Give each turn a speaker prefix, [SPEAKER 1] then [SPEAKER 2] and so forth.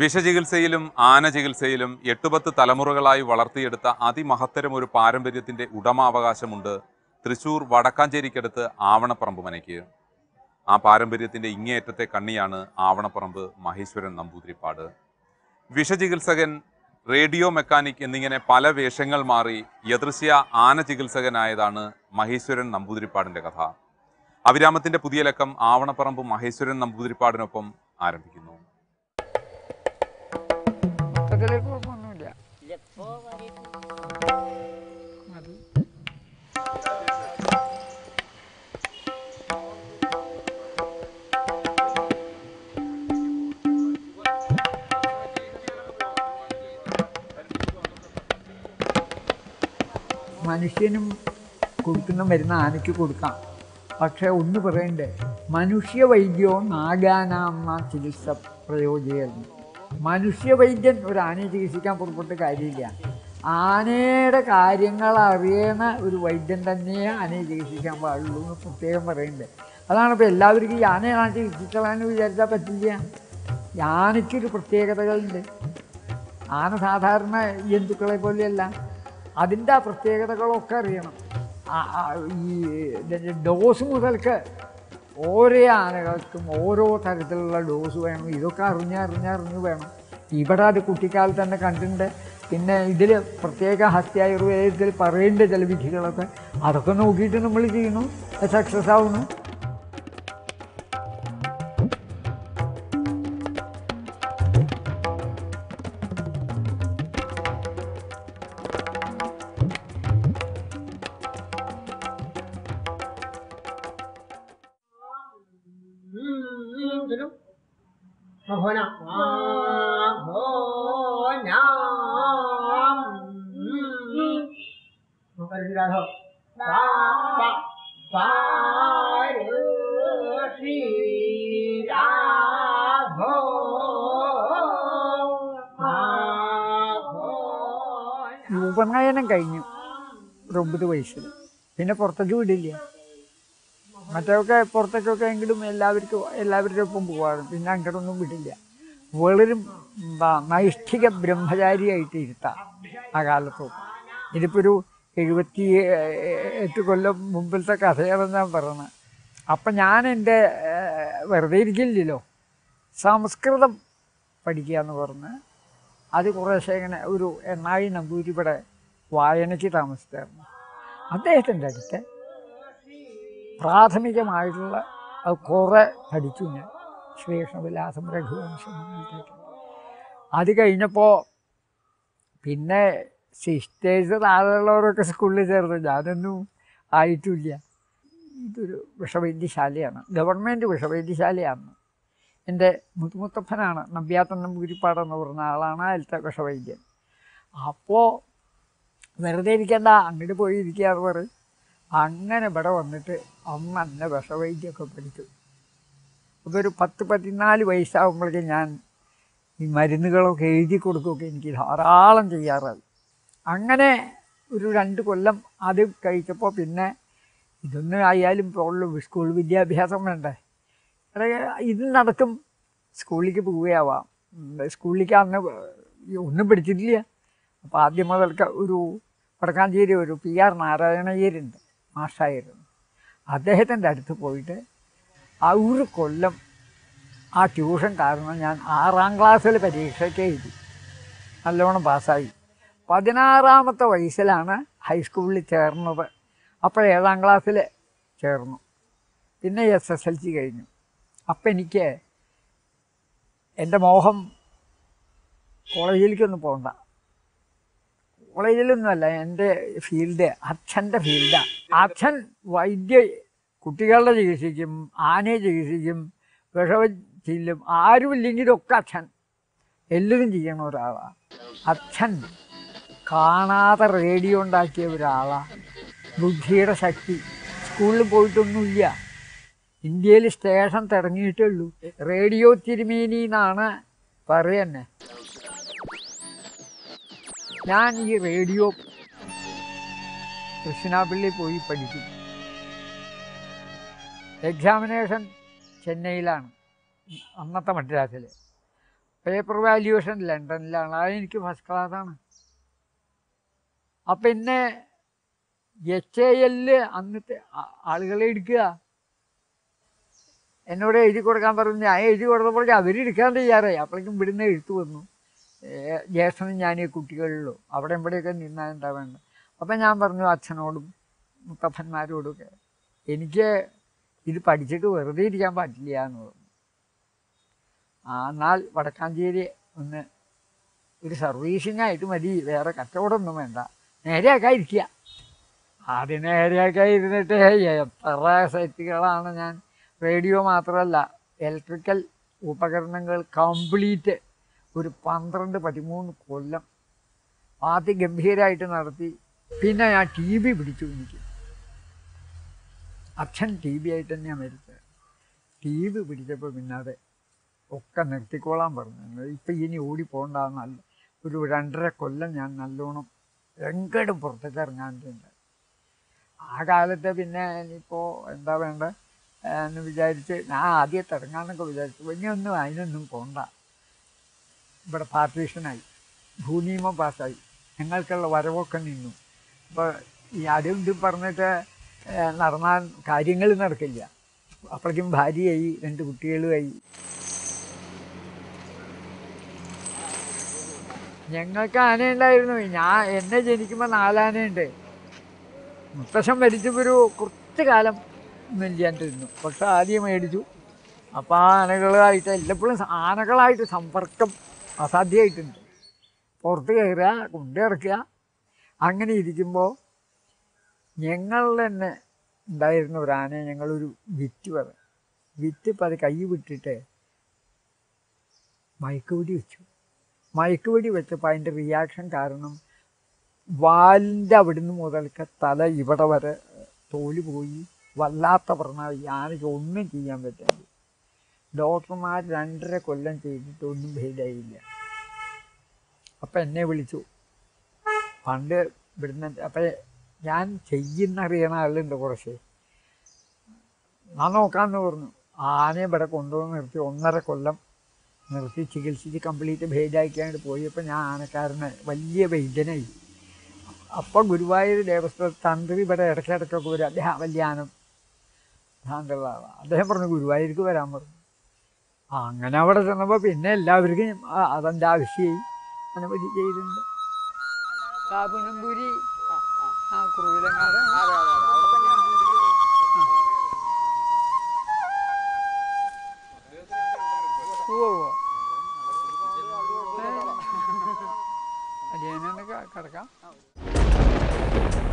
[SPEAKER 1] വിഷചികിത്സയിലും ആന ചികിത്സയിലും എട്ടുപത്ത് തലമുറകളായി വളർത്തിയെടുത്ത അതിമഹത്തരം ഒരു പാരമ്പര്യത്തിന്റെ ഉടമാവകാശമുണ്ട് തൃശൂർ വടക്കാഞ്ചേരിക്കടുത്ത് ആവണപ്പറമ്പ് മനയ്ക്ക് ആ പാരമ്പര്യത്തിന്റെ ഇങ്ങേയറ്റത്തെ കണ്ണിയാണ് ആവണപ്പറമ്പ് മഹേശ്വരൻ നമ്പൂതിരിപ്പാട് വിഷചികിത്സകൻ റേഡിയോ മെക്കാനിക് എന്നിങ്ങനെ പല വേഷങ്ങൾ മാറി യദൃശ്യ ആന ചികിത്സകനായതാണ് മഹേശ്വരൻ നമ്പൂതിരിപ്പാടിന്റെ കഥ അവിരാമത്തിന്റെ പുതിയ ലക്കം ആവണപ്പറമ്പ് മഹേശ്വരൻ നമ്പൂതിരിപ്പാടിനൊപ്പം ആരംഭിക്കുന്നു
[SPEAKER 2] മൊത്തത്തില് കുഴപ്പമൊന്നുമില്ല മതി. മനുഷ്യനും കൊടുക്കുന്ന മരുന്ന് ആനയ്ക്ക് കൊടുക്കാം പക്ഷേ ഒന്ന് പറയണ്ടേ മനുഷ്യ വൈദ്യോ നാഗാനാമ ചികിത്സ പ്രയോജകരുന്നു മനുഷ്യ വൈദ്യൻ ഒരു ആനയെ ചികിത്സിക്കാൻ പുറപ്പെട്ട് കാര്യമില്ല ആനയുടെ കാര്യങ്ങൾ അറിയണ ഒരു വൈദ്യൻ തന്നെ ആനയെ ചികിത്സിക്കാൻ പാടുള്ളൂ എന്ന് പ്രത്യേകം പറയുന്നുണ്ട് അതാണ് ഇപ്പോൾ എല്ലാവർക്കും ഈ ആനയെ ആ ചികിത്സിച്ചതാണെന്ന് വിചാരിച്ചാൽ പറ്റില്ല ഈ ആനയ്ക്കൊരു പ്രത്യേകതകളുണ്ട് ആന സാധാരണ ജന്തുക്കളെ പോലെയല്ല അതിൻ്റെ ആ പ്രത്യേകതകളൊക്കെ അറിയണം ആ- ആ ഈ ഇതിൻ്റെ ഡോസ് മുതൽക്ക് ഓരോ ആനകൾക്കും ഓരോ തരത്തിലുള്ള ഡോസ് വേണം ഇതൊക്കെ അറിഞ്ഞ് അറിഞ്ഞ് അറിഞ്ഞ് വേണം ഇവിടെ അത് കുട്ടിക്കാലത്ത് തന്നെ കണ്ടിട്ടുണ്ട് പിന്നെ ഇതിൽ പ്രത്യേക ഹസ്യായുർവേദത്തിൽ പറയേണ്ട ചില വിധികളൊക്കെ അതൊക്കെ നോക്കിയിട്ട് നമ്മൾ ചെയ്യണു സക്സസ് ആവുന്നു ഉപനയനം കഴിഞ്ഞു ഒരു ഒമ്പത് വയസ്സിൽ പിന്നെ പുറത്തേക്ക് വിടില്ല മറ്റൊക്കെ പുറത്തേക്കൊക്കെ എങ്കിലും എല്ലാവർക്കും എല്ലാവരുടെ ഒപ്പം പോകാറ് പിന്നെ അങ്ങോട്ടൊന്നും വിടില്ല വളരെ ബ- നൈഷ്ഠിക ബ്രഹ്മചാരിയായിട്ട് ഇരുത്താം ആ കാലത്തൊക്കെ ഇതിപ്പോൾ ഒരു എഴുപത്തി എട്ട് കൊല്ലം മുമ്പിലത്തെ കഥയാണ് ഞാൻ പറയുന്നത് അപ്പം ഞാൻ എൻ്റെ ഏഹ്, വെറുതെ ഇരിക്കില്ലല്ലോ സംസ്കൃതം പഠിക്കുക എന്ന് പറഞ്ഞ് അത് കുറേശ്ശെ ഇങ്ങനെ ഒരു എണ്ണായി നമ്പൂരി ഇവിടെ വായനയ്ക്ക് താമസിച്ചായിരുന്നു അദ്ദേഹത്തിൻ്റെ അടുത്ത് പ്രാഥമികമായിട്ടുള്ള അത് കുറേ പഠിച്ചു ഞാൻ ശ്രീകൃഷ്ണവിലാസം രഘുവംശം അങ്ങനത്തെയൊക്കെ അത് കഴിഞ്ഞപ്പോൾ പിന്നെ സിസ്റ്റേഴ്സ് താഴെയുള്ളവരൊക്കെ സ്കൂളിൽ ചേർന്നു ഞാനൊന്നും ആയിട്ടില്ല ഇതൊരു വിഷവൈദ്യശാലയാണ് ഗവൺമെൻറ് വിഷവൈദ്യശാലയാണ് എൻ്റെ മുത്തുമുത്തപ്പനാണ് നമ്പ്യാത്തൻ നമ്പൂരിപ്പാടെന്ന് പറഞ്ഞ ആളാണ് അതിലത്തെ വിഷവൈദ്യൻ അപ്പോൾ വെറുതെ ഇരിക്കണ്ട അങ്ങോട്ട് പോയി ഇരിക്കുക എന്ന് പറയും അങ്ങനെ ഇവിടെ വന്നിട്ട് അമ്മ എന്നെ വിഷവൈദ്യമൊക്കെ പഠിച്ചു അപ്പോൾ ഒരു പത്ത് പതിനാല് വയസ്സാകുമ്പോഴേക്കും ഞാൻ ഈ മരുന്നുകളൊക്കെ എഴുതി കൊടുക്കുകയൊക്കെ എനിക്ക് ധാരാളം ചെയ്യാറായി അങ്ങനെ ഒരു രണ്ട് കൊല്ലം അത് കഴിച്ചപ്പോൾ പിന്നെ ഇതൊന്നും ആയാലും ഇപ്പോൾ സ്കൂൾ വിദ്യാഭ്യാസം വേണ്ടേ അത് ഇത് നടക്കും സ്കൂളിലേക്ക് പോവുകയാവാം ഉം, സ്കൂളിലേക്ക് അന്ന് ഈ ഒന്നും പഠിച്ചിട്ടില്ല അപ്പോൾ ആദ്യം മുതൽക്ക് ഒരു വടക്കാഞ്ചേരി ഒരു പി ആർ നാരായണയ്യരുണ്ട് മാഷായിരുന്നു അദ്ദേഹത്തിൻ്റെ അടുത്ത് പോയിട്ട് ആ ഒരു കൊല്ലം ആ ട്യൂഷൻ കാരണം ഞാൻ ആറാം ക്ലാസ്സിൽ പരീക്ഷയ്ക്ക് എഴുതി നല്ലോണം പാസ്സായി പതിനാറാമത്തെ വയസ്സിലാണ് ഹൈസ്കൂളിൽ ചേർന്നത് അപ്പോൾ ഏഴാം ക്ലാസ്സിൽ ചേർന്നു പിന്നെ എസ് എസ് എൽ സി കഴിഞ്ഞു അപ്പം എനിക്ക് എൻ്റെ മോഹം കോളേജിലേക്കൊന്നും പോകണ്ട കോളേജിലൊന്നുമല്ല എൻ്റെ ഫീൽഡ് അച്ഛൻ്റെ ഫീൽഡാണ് അച്ഛൻ വൈദ്യ കുട്ടികളുടെ ചികിത്സിക്കും ആനയെ ചികിത്സിക്കും വിഷവ ചെല്ലും ആരുമില്ലെങ്കിലൊക്കെ അച്ഛൻ എല്ലാവരും ചെയ്യണ ഒരാളാണ് അച്ഛൻ കാണാതെ റേഡിയോ ഉണ്ടാക്കിയ ഒരാളാണ് ബുദ്ധിയുടെ ശക്തി സ്കൂളിൽ പോയിട്ടൊന്നുമില്ല ഇന്ത്യയിൽ സ്റ്റേഷൻ തുടങ്ങിയിട്ടേ ഉള്ളൂ റേഡിയോ തിരുമേനി എന്നാണ് പറയുന്നെ ഞാൻ ഈ റേഡിയോ കൃഷ്ണാപള്ളി പോയി പഠിക്കും എക്സാമിനേഷൻ ചെന്നൈയിലാണ് അന്നത്തെ മദ്രാസിൽ പേപ്പർ വാല്യുവേഷൻ ലണ്ടനിലാണ് അത് എനിക്ക് ഫസ്റ്റ് ക്ലാസ്സാണ് അപ്പം പിന്നെ എച്ച് എ എല്ലില് അന്നത്തെ ആ- ആളുകളെ എടുക്കുക എന്നോട് എഴുതി കൊടുക്കാൻ പറഞ്ഞു ഞാൻ എഴുതി കൊടുത്തപ്പോഴേക്കും അവരെടുക്കാൻ തയ്യാറായി അപ്പോഴേക്കും ഇവിടുന്ന് എഴുത്ത് വന്നു ഏ, ജ്യേഷ്ഠനും ഞാൻ ഈ കുട്ടികളിലും അവിടെ ഇവിടെയൊക്കെ നിന്നാൽ എന്താ വേണ്ട അപ്പം ഞാൻ പറഞ്ഞു അച്ഛനോടും മുത്തപ്പന്മാരോടൊക്കെ എനിക്ക് ഇത് പഠിച്ചിട്ട് വെറുതെ ഇരിക്കാൻ പറ്റില്ല എന്ന് പറഞ്ഞു ആ എന്നാൽ വടക്കാഞ്ചേരി ഒന്ന് ഒരു സർവീസിനായിട്ട് മതി വേറെ കച്ചവടമൊന്നും വേണ്ട നേരെയാക്കാൻ ഇരിക്കുക ആദ്യം നേരെയാക്കാൻ ഇരുന്നിട്ട് എത്ര സെറ്റുകളാണ് ഞാൻ റേഡിയോ മാത്രമല്ല ഇലക്ട്രിക്കൽ ഉപകരണങ്ങൾ കംപ്ലീറ്റ് ഒരു പന്ത്രണ്ട് പതിമൂന്ന് കൊല്ലം ആദ്യം ഗംഭീരമായിട്ട് നടത്തി പിന്നെ ഞാൻ ടി വി പിടിച്ചു എനിക്ക് അച്ഛൻ ടി വി ആയിട്ട് തന്നെയാണ് മരിച്ചത് ടി വി പിടിച്ചപ്പോൾ പിന്നെ അത് ഒക്കെ നിർത്തിക്കോളാൻ പറഞ്ഞു ഇപ്പം ഇനി ഓടി പോകണ്ടെന്നല്ല ഒരു രണ്ടര കൊല്ലം ഞാൻ നല്ലോണം എങ്ങോട്ടും പുറത്തേക്ക് ഇറങ്ങാണ്ടുണ്ട് ആ കാലത്ത് പിന്നെ ഇനിയിപ്പോൾ എന്താ വേണ്ട എന്ന് വിചാരിച്ച് ഞാൻ ആദ്യത്തെ ഇറങ്ങാമെന്നൊക്കെ വിചാരിച്ചു പിന്നെ ഒന്നും അതിനൊന്നും പോണ്ട ഇവിടെ പാർട്ടീഷനായി ഭൂനിയമം പാസ്സായി ഞങ്ങൾക്കുള്ള വരവൊക്കെ നിന്നു അപ്പോൾ ഈ അതും ഇതും പറഞ്ഞിട്ട് ഏഹ്, നടന്നാൽ കാര്യങ്ങൾ നടക്കില്ല അപ്പോഴേക്കും ഭാര്യയായി രണ്ട് കുട്ടികളുമായി ഞങ്ങൾക്ക് ആനയുണ്ടായിരുന്നു ഞാൻ എന്നെ ജനിക്കുമ്പോൾ നാലാനയുണ്ട് മുത്തശ്ശൻ മരിച്ചപ്പോൾ ഒരു കുറച്ച് കാലം ഒന്നും ഇല്ലാണ്ടിരുന്നു പക്ഷെ ആദ്യം മേടിച്ചു അപ്പോൾ ആ ആനകളായിട്ട് എല്ലപ്പോഴും ആനകളായിട്ട് സമ്പർക്കം അസാധ്യമായിട്ടുണ്ട് പുറത്ത് കയറുക കൊണ്ടിറക്കുക അങ്ങനെ ഇരിക്കുമ്പോൾ ഞങ്ങൾ തന്നെ ഉണ്ടായിരുന്ന ഒരു ആനയെ ഞങ്ങളൊരു വിറ്റ് പറ വിറ്റ് ഇപ്പം അത് കൈ വിട്ടിട്ട് മയക്കുവെടി വെച്ചു മയക്കുവെടി വെച്ചപ്പോൾ അതിൻ്റെ റിയാക്ഷൻ കാരണം വാലിൻ്റെ അവിടുന്ന് മുതൽക്ക് തല ഇവിടെ വരെ തോല് പോയി വല്ലാത്ത പറഞ്ഞാൽ ഈ ആനയ്ക്ക് ഒന്നും ചെയ്യാൻ പറ്റില്ല ഡോക്ടർമാർ രണ്ടര കൊല്ലം ചെയ്തിട്ട് ഒന്നും ഭേദമായില്ല അപ്പം എന്നെ വിളിച്ചു പണ്ട് ഇവിടുന്ന് അപ്പം ഞാൻ ചെയ്യുന്നറിയണ ആളുണ്ട് കുറച്ച് ഞാൻ നോക്കാമെന്ന് പറഞ്ഞു ആനയെ ഇവിടെ കൊണ്ടുവന്ന് നിർത്തി ഒന്നര കൊല്ലം നിർത്തി ചികിത്സിച്ച് കംപ്ലീറ്റ് ഭേദാക്കിയാണ്ട് പോയപ്പോൾ ഞാൻ ആനക്കാരനെ വലിയ വൈദ്യനായി അപ്പം ഗുരുവായൂർ ദേവസ്ഥ തന്ത്രി ഇവിടെ ഇടയ്ക്കിടയ്ക്കൊക്കെ വരും അദ്ദേഹം വലിയ ആനം ഭ്രാന്തുള്ള ആളാണ് അദ്ദേഹം പറഞ്ഞു ഗുരുവായൂർക്ക് വരാൻ പറഞ്ഞു ആ, അങ്ങനെ അവിടെ ചെന്നപ്പോൾ പിന്നെ എല്ലാവർക്കും ആ- അതെൻ്റെ ആവശ്യമായി അനുമതി ചെയ്തിട്ടുണ്ട് കാപ്പുനമ്പൂരി ആ കുറുവിലങ്ങാട് ഓ അടിയനെ കിടക്കാം